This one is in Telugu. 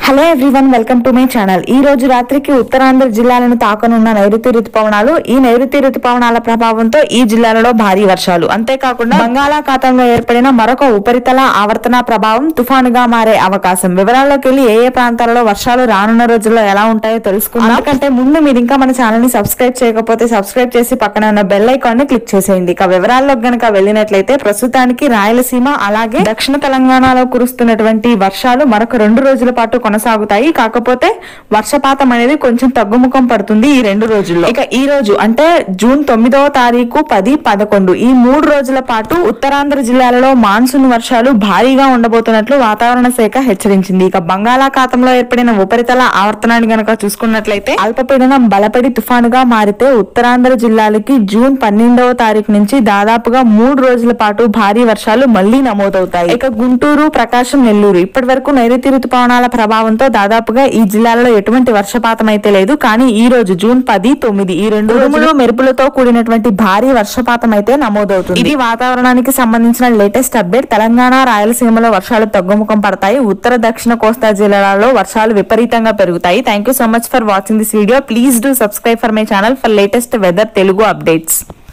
hello everyone welcome to my channel ఈ రోజు రాత్రికి ఉత్తరాంధ్ర జిల్లాలను తాకనున్న నైరుతి రుతుపవనాలు ఈ నైరుతి రుతుపవనాల ప్రభావంతో ఈ జిల్లాలలో భారీ వర్షాలు అంతేకాకుండా బంగాళాఖాతంలో ఏర్పడిన మరొక ఉపరితల ఆవర్తన ప్రభావం తుఫానుగా మారే అవకాశం వివరాల్లోకి వెళ్ళి ఏ ఏ ప్రాంతాలలో వర్షాలు రానున్న రోజుల్లో ఎలా ఉంటాయో తెలుసుకుందాం ఎందుకంటే ముందు మీరు ఇంకా మన ఛానల్ ని సబ్స్క్రైబ్ చేయకపోతే సబ్స్క్రైబ్ చేసి పక్కన ఉన్న బెల్ ఐకాన్ ని క్లిక్ చేసేయండి ఇక వివరాల్లోకి గనక వెళ్ళినట్లయితే ప్రస్తుతానికి రాయలసీమ అలాగే దక్షిణ తెలంగాణలో కురుస్తున్నటువంటి వర్షాలు మరొక రెండు రోజుల పాటు కొనసాగుతాయి కాకపోతే వర్షపాతం అనేది కొంచెం తగ్గుముఖం పడుతుంది ఈ రెండు రోజుల్లో ఇక ఈ రోజు అంటే జూన్ తొమ్మిదవ తారీఖు పది పదకొండు ఈ మూడు రోజుల పాటు ఉత్తరాంధ్ర జిల్లాలలో మాన్సూన్ వర్షాలు భారీగా ఉండబోతున్నట్లు వాతావరణ శాఖ హెచ్చరించింది ఇక బంగాళాఖాతంలో ఏర్పడిన ఉపరితల ఆవర్తనాన్ని గనక చూసుకున్నట్లయితే అల్పపీడనం బలపడి తుఫానుగా మారితే ఉత్తరాంధ్ర జిల్లాలకి జూన్ పన్నెండవ తారీఖు నుంచి దాదాపుగా మూడు రోజుల పాటు భారీ వర్షాలు మళ్లీ నమోదవుతాయి ఇక గుంటూరు ప్రకాశం నెల్లూరు ఇప్పటి వరకు నైరుతి రుతుపవనాల ప్రభావంతో దాదాపుగా ఈ జిల్లాలలో ఎటువంటి వర్షపాతం అయితే లేదు కానీ ఈ రోజు జూన్ పది తొమ్మిది ఈ రెండు రోజులు మెరుపులతో కూడినటువంటి భారీ వర్షపాతం అయితే నమోదవుతుంది ఇది వాతావరణానికి సంబంధించిన లేటెస్ట్ అప్డేట్ తెలంగాణ రాయలసీమలో వర్షాలు తగ్గుముఖం పడతాయి ఉత్తర దక్షిణ కోస్తా జిల్లాలలో వర్షాలు విపరీతంగా పెరుగుతాయి thank you so much for watching this video please do subscribe for my channel for latest weather Telugu updates